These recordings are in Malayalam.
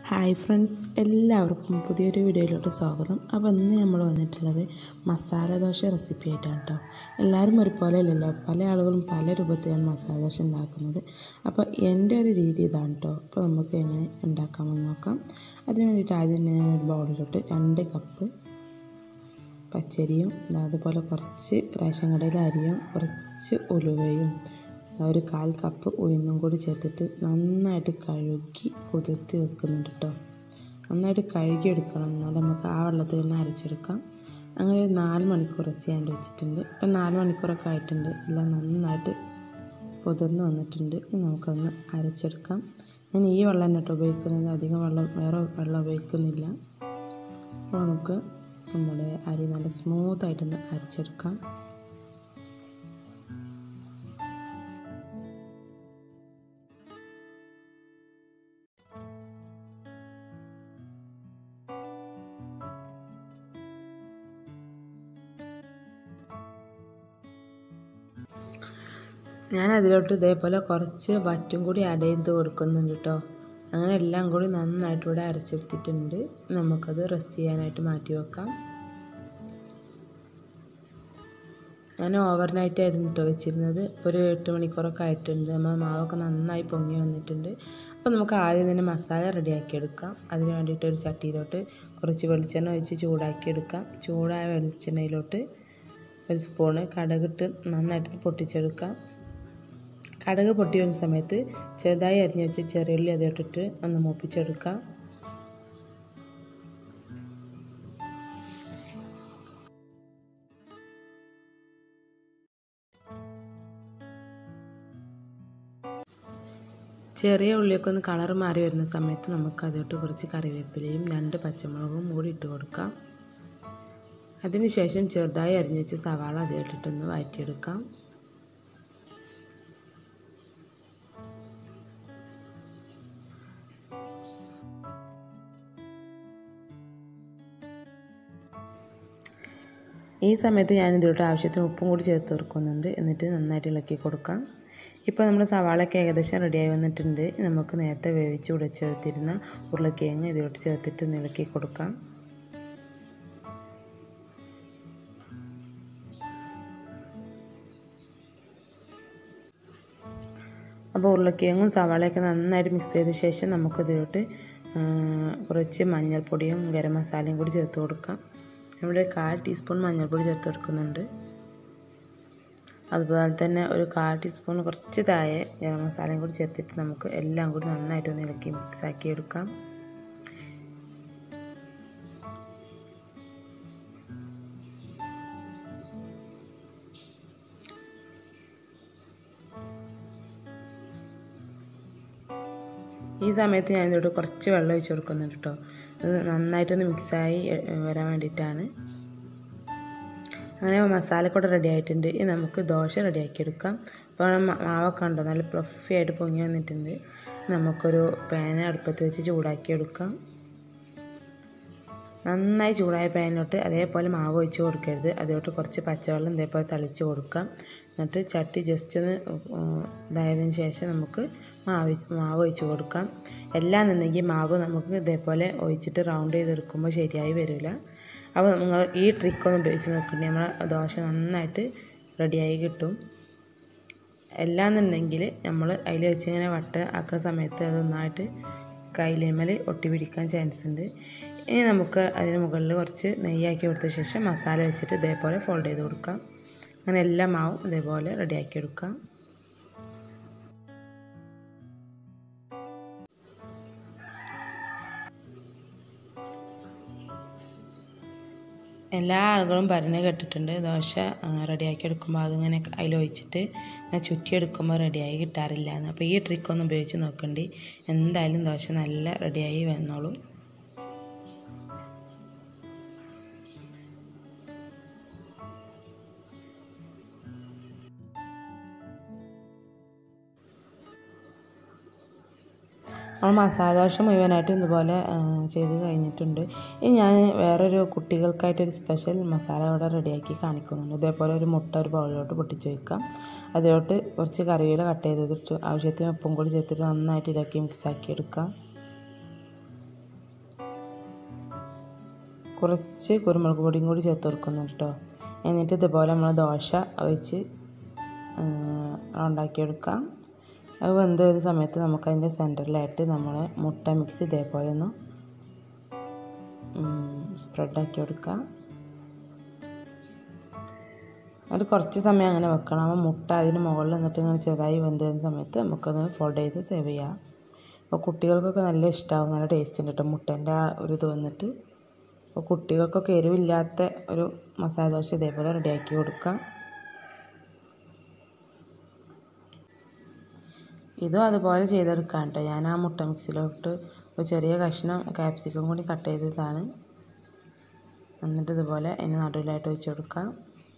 ഹായ് ഫ്രണ്ട്സ് എല്ലാവർക്കും പുതിയൊരു വീഡിയോയിലോട്ട് സ്വാഗതം അപ്പോൾ ഇന്ന് നമ്മൾ വന്നിട്ടുള്ളത് മസാല ദോശ റെസിപ്പി ആയിട്ടാണ് കേട്ടോ എല്ലാവരും ഒരുപോലെ അല്ലല്ലോ പല ആളുകളും പല രൂപത്തിലാണ് മസാല ദോശ ഉണ്ടാക്കുന്നത് അപ്പോൾ എൻ്റെ ഒരു രീതി ഇതാണ് കേട്ടോ അപ്പോൾ നമുക്ക് എങ്ങനെ ഉണ്ടാക്കാമെന്ന് നോക്കാം അതിന് വേണ്ടിയിട്ട് ആദ്യം തന്നെ ഞാൻ ഒരു ബൗളിലോട്ട് രണ്ട് കപ്പ് പച്ചരിയും അതുപോലെ കുറച്ച് റേഷൻ കടയിലെ അരിയും കുറച്ച് ഉലുവയും ഒരു കാൽ കപ്പ് ഉഴുന്നും കൂടി ചേർത്തിട്ട് നന്നായിട്ട് കഴുകി കുതിർത്തി വെക്കുന്നുണ്ട് കേട്ടോ നന്നായിട്ട് കഴുകി എടുക്കണം എന്നാലും നമുക്ക് ആ വെള്ളത്തിൽ തന്നെ അരച്ചെടുക്കാം അങ്ങനെ ഒരു നാല് മണിക്കൂർ ചെയ്യാണ്ട് വെച്ചിട്ടുണ്ട് ഇപ്പം നാല് മണിക്കൂറൊക്കെ ആയിട്ടുണ്ട് എല്ലാം നന്നായിട്ട് കുതിർന്ന് വന്നിട്ടുണ്ട് ഇനി നമുക്കൊന്ന് അരച്ചെടുക്കാം ഞാൻ ഈ വെള്ളം തന്നെ കേട്ടോ ഉപയോഗിക്കുന്നത് അധികം വെള്ളം വേറെ വെള്ളം ഉപയോഗിക്കുന്നില്ല അപ്പോൾ നമുക്ക് നമ്മുടെ അരി നല്ല സ്മൂത്തായിട്ടൊന്ന് അരച്ചെടുക്കാം ഞാൻ അതിലോട്ട് ഇതേപോലെ കുറച്ച് വറ്റും കൂടി ആഡ് ചെയ്ത് കൊടുക്കുന്നുണ്ട് കേട്ടോ അങ്ങനെ എല്ലാം കൂടി നന്നായിട്ട് ഇവിടെ അരച്ചെടുത്തിട്ടുണ്ട് നമുക്കത് റെസ്റ്റ് ചെയ്യാനായിട്ട് മാറ്റി വെക്കാം ഞാൻ ഓവർനൈറ്റ് ആയിരുന്നു കേട്ടോ വെച്ചിരുന്നത് ഇപ്പോൾ ഒരു എട്ട് മണിക്കൂറൊക്കെ ആയിട്ടുണ്ട് നമ്മൾ മാവൊക്കെ നന്നായി പൊങ്ങി വന്നിട്ടുണ്ട് അപ്പോൾ നമുക്ക് ആദ്യം തന്നെ മസാല റെഡിയാക്കി എടുക്കാം അതിന് വേണ്ടിയിട്ട് ഒരു ചട്ടിയിലോട്ട് കുറച്ച് വെളിച്ചെണ്ണ ഒഴിച്ച് ചൂടാക്കി എടുക്കാം ചൂടായ വെളിച്ചെണ്ണയിലോട്ട് ഒരു സ്പൂണ് കടകിട്ട് നന്നായിട്ട് പൊട്ടിച്ചെടുക്കാം കടുക് പൊട്ടി വരുന്ന സമയത്ത് ചെറുതായി അരിഞ്ഞ് വെച്ച് ചെറിയുള്ളി അതിട്ടിട്ട് ഒന്ന് മൂപ്പിച്ചെടുക്കാം ചെറിയ ഉള്ളിയൊക്കെ ഒന്ന് കളർ മാറി വരുന്ന സമയത്ത് നമുക്ക് അതിലോട്ട് കുറച്ച് കറിവേപ്പിലയും രണ്ട് പച്ചമുളകും കൂടി ഇട്ട് കൊടുക്കാം അതിനുശേഷം ചെറുതായി അരിഞ്ഞ് വെച്ച് സവാള അതിലിട്ടിട്ടൊന്ന് വഴറ്റിയെടുക്കാം ഈ സമയത്ത് ഞാൻ ഇതിലോട്ട് ആവശ്യത്തിന് ഉപ്പും കൂടി ചേർത്ത് കൊടുക്കുന്നുണ്ട് എന്നിട്ട് നന്നായിട്ട് ഇളക്കി കൊടുക്കാം ഇപ്പോൾ നമ്മൾ സവാളയൊക്കെ ഏകദേശം റെഡിയായി വന്നിട്ടുണ്ട് നമുക്ക് നേരത്തെ വേവിച്ച് ഉടച്ചെടുത്തിരുന്ന ഉരുളക്കിഴങ്ങ് ഇതിലോട്ട് ചേർത്തിട്ട് ഒന്ന് ഇളക്കി കൊടുക്കാം അപ്പോൾ ഉരുളക്കിഴങ്ങും സവാളയൊക്കെ നന്നായിട്ട് മിക്സ് ചെയ്ത ശേഷം നമുക്കിതിലോട്ട് കുറച്ച് മഞ്ഞൾപ്പൊടിയും ഗരം മസാലയും കൂടി ചേർത്ത് കൊടുക്കാം ഇവിടെ കാൽ ടീസ്പൂൺ മഞ്ഞൾപ്പൊടി ചേർത്ത് കൊടുക്കുന്നുണ്ട് അതുപോലെ തന്നെ ഒരു കാൽ ടീസ്പൂൺ കുറച്ച് താഴെ ഗരം മസാലയും കൂടി ചേർത്തിട്ട് നമുക്ക് എല്ലാം കൂടി നന്നായിട്ട് ഒന്ന് ഇളക്കി മിക്സ് ആക്കി എടുക്കാം ഈ സമയത്ത് ഞാൻ ഇതിലോട്ട് കുറച്ച് വെള്ളം ഒഴിച്ച് കൊടുക്കുന്നുണ്ട് കേട്ടോ അത് നന്നായിട്ടൊന്ന് മിക്സായി വരാൻ വേണ്ടിയിട്ടാണ് അങ്ങനെ മസാലക്കൂടെ റെഡി ആയിട്ടുണ്ട് ഇനി നമുക്ക് ദോശ റെഡിയാക്കി എടുക്കാം അപ്പോൾ മാവൊക്കെ ഉണ്ടോ നല്ല ഫ്ലഫി ആയിട്ട് പൊങ്ങി വന്നിട്ടുണ്ട് നമുക്കൊരു പാന് അടുപ്പത്ത് വെച്ച് ചൂടാക്കി എടുക്കാം നന്നായി ചൂടായ പാനിലോട്ട് അതേപോലെ മാവ് ഒഴിച്ച് കൊടുക്കരുത് അതിലോട്ട് കുറച്ച് പച്ചവെള്ളം ഇതേപോലെ തളിച്ച് കൊടുക്കാം എന്നിട്ട് ചട്ടി ജസ്റ്റ് ഒന്ന് ഇതായതിനു ശേഷം നമുക്ക് മാവ് മാവ് ഒഴിച്ച് കൊടുക്കാം എല്ലാന്നുണ്ടെങ്കിൽ മാവ് നമുക്ക് ഇതേപോലെ ഒഴിച്ചിട്ട് റൗണ്ട് ചെയ്തെടുക്കുമ്പോൾ ശരിയായി വരില്ല അപ്പോൾ നിങ്ങൾ ഈ ട്രിക്കൊന്ന് ഉപയോഗിച്ച് നോക്കണ്ടേ നമ്മളെ ദോശ നന്നായിട്ട് റെഡിയായി കിട്ടും എല്ലാന്നുണ്ടെങ്കിൽ നമ്മൾ അതിൽ വെച്ച് ഇങ്ങനെ വട്ട ആക്കുന്ന സമയത്ത് അത് നന്നായിട്ട് കയ്യിലേമൽ ഒട്ടി പിടിക്കാൻ ചാൻസ് ഉണ്ട് ഇനി നമുക്ക് അതിന് മുകളിൽ കുറച്ച് നെയ്യാക്കി കൊടുത്ത ശേഷം മസാല വെച്ചിട്ട് ഇതേപോലെ ഫോൾഡ് ചെയ്ത് കൊടുക്കാം അങ്ങനെ എല്ലാ മാവും ഇതേപോലെ റെഡിയാക്കി എടുക്കാം എല്ലാ ആളുകളും പറഞ്ഞ് കേട്ടിട്ടുണ്ട് ദോശ റെഡിയാക്കി എടുക്കുമ്പോൾ അതിങ്ങനെ അതിൽ ഒഴിച്ചിട്ട് ചുറ്റിയെടുക്കുമ്പോൾ റെഡിയായി കിട്ടാറില്ല എന്ന് അപ്പോൾ ഈ ട്രിക്കൊന്ന് ഉപയോഗിച്ച് നോക്കണ്ടി എന്തായാലും ദോശ നല്ല റെഡിയായി വന്നോളൂ നമ്മൾ മസാല ദോശ മുഴുവനായിട്ട് ഇതുപോലെ ചെയ്ത് കഴിഞ്ഞിട്ടുണ്ട് ഇനി ഞാൻ വേറൊരു കുട്ടികൾക്കായിട്ടൊരു സ്പെഷ്യൽ മസാല ഇവിടെ റെഡിയാക്കി കാണിക്കുന്നുണ്ട് ഇതേപോലെ ഒരു മുട്ട ഒരു ബൗളിലോട്ട് പൊട്ടിച്ച് വയ്ക്കാം അതിലോട്ട് കുറച്ച് കറിവേല കട്ട് ചെയ്തിട്ട് ആവശ്യത്തിന് ഉപ്പും കൂടി ചേർത്തിട്ട് നന്നായിട്ട് ഇതാക്കി മിക്സാക്കി എടുക്കാം കുറച്ച് കുരുമുളക് പൊടിയും കൂടി ചേർത്ത് കൊടുക്കുന്നുണ്ട് കേട്ടോ എന്നിട്ട് ഇതുപോലെ നമ്മൾ ദോശ വെച്ച് ഉണ്ടാക്കിയെടുക്കാം അത് വെന്ത് വരുന്ന സമയത്ത് നമുക്ക് അതിൻ്റെ സെൻറ്ററിലായിട്ട് നമ്മൾ മുട്ട മിക്സ് ഇതേപോലെ ഒന്ന് സ്പ്രെഡാക്കി കൊടുക്കാം അത് കുറച്ച് സമയം അങ്ങനെ വെക്കണം അപ്പോൾ മുട്ട അതിന് മുകളിൽ നിന്നിട്ട് ഇങ്ങനെ ചെറുതായി വെന്ത് വരുന്ന സമയത്ത് നമുക്കത് ഫോൾഡ് ചെയ്ത് സേവ് ചെയ്യാം അപ്പോൾ കുട്ടികൾക്കൊക്കെ നല്ല ഇഷ്ടമാവും നല്ല ടേസ്റ്റ് ഉണ്ട് കേട്ടോ മുട്ടേൻ്റെ ആ ഒരു ഇത് വന്നിട്ട് അപ്പോൾ കുട്ടികൾക്കൊക്കെ എരിവില്ലാത്ത ഒരു മസാല ദോശ ഇതേപോലെ റെഡിയാക്കി കൊടുക്കാം ഇതും അതുപോലെ ചെയ്തെടുക്കാം കേട്ടോ ഞാൻ ആ മുട്ട മിക്സിയിലോട്ട് ഒരു ചെറിയ കഷ്ണം ക്യാപ്സിക്കം കൂടി കട്ട് ചെയ്തതാണ് എന്നിട്ട് ഇതുപോലെ അതിന് നടുവിലായിട്ട് വെച്ച് കൊടുക്കാം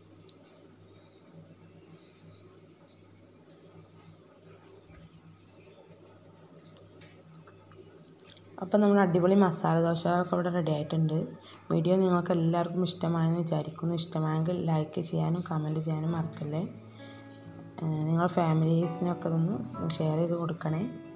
അപ്പോൾ നമ്മൾ അടിപൊളി മസാല ദോശകളൊക്കെ ഇവിടെ റെഡി ആയിട്ടുണ്ട് വീഡിയോ നിങ്ങൾക്ക് എല്ലാവർക്കും ഇഷ്ടമായെന്ന് വിചാരിക്കുന്നു ഇഷ്ടമായെങ്കിൽ ലൈക്ക് ചെയ്യാനും കമൻറ്റ് ചെയ്യാനും മറക്കല്ലേ നിങ്ങൾ ഫാമിലീസിനൊക്കെ ഒന്ന് ഷെയർ ചെയ്ത് കൊടുക്കണേ